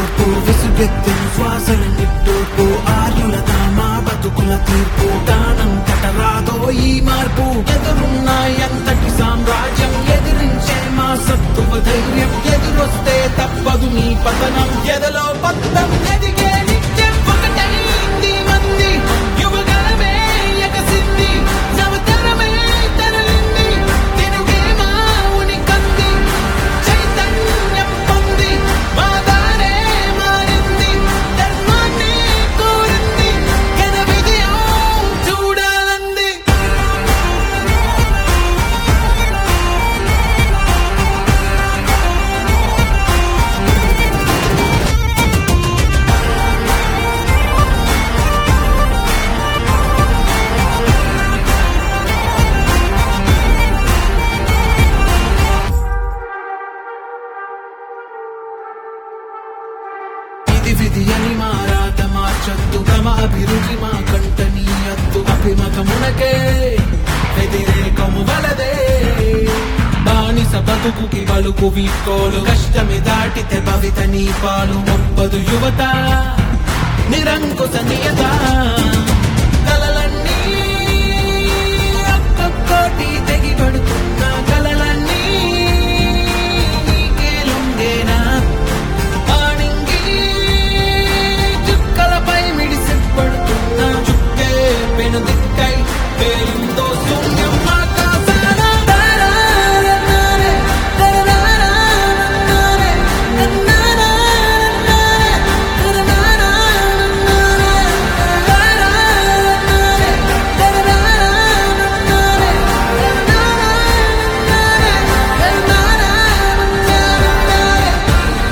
ఓర్పు విసుగెత్తిన శ్వాసల నిట్టూర్పు ఆర్యుల మా బతుకుల తీర్పు దానంతట రాదో ఈ మార్పు ఎదురున్న ఎంతటి సామ్రాజ్యం ఎదిరించే మా సత్తువ ధైర్యం ఎదురొస్తే తప్పదు నీ పతనం ఎదలో పత్తం ఎదిగే నిత్యం ఒకటై ఇంది మంది యువగలమే ఎగసింది నవతరమే తరలింది తిరుగే మా ఉనికంది చైతన్యం పొంది మా దారే మారింది ధర్మాన్ని కోరింది ఘన విజయం చూడాలంది ఇది విధి అని మారాట మార్చద్దు తమ అభిరుచి మా కంటనీయద్దు అభిమతమునకే వ్యతిరేకము వలదే బానిస బతుకుకి బలుకు వీకోలు కష్టమి దాటితే భవిత నీ పాలు ఒప్పదు యువత నిరంకుశ నియత కలలన్నీ ఒక్కొక్కటి తెగిపడుతున్న కలలన్నీ నీకే లొంగేనా ఆనింగి చుక్కలపై మిడిసిపడుతున్న చుక్కే పెను దిక్కై పేరుందో శూన్యం ఆకాశాన తరారన్నారే, తరారన్నారే, నన్నారన్నారే, తరారన్నారే, తరారన్నారే, తరారన్నారే, తరారన్నారే, తరారన్నారే.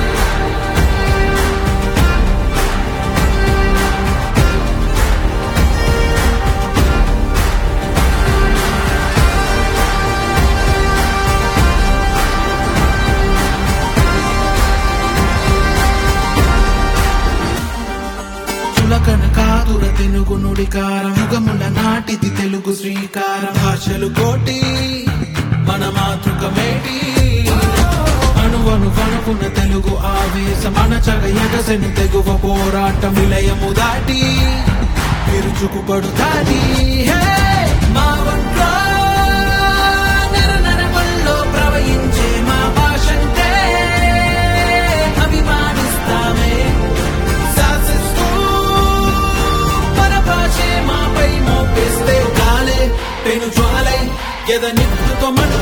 చులకన కాదుర తెలుగు నుడికారం యుగముల నాటిది తెలుగు శ్రీకారం భాషలు కోటి మన మాతృకమేటి అణువను వణుకున్న తెలుగు ఆవేశం అనచగ ఎగసెను తెగువ పోరాటం విలయము దాటి విరుచుకుపడు దాటి హే! మా ఒంట్లో నరనరముల్లో ప్రవహించే మా భాషంటే అభిమానిస్తామే శాసిస్తూ పరభాషే మాపై మోపిస్తే కాలే పెను జ్వాలై ఎద నిప్పుతో మంట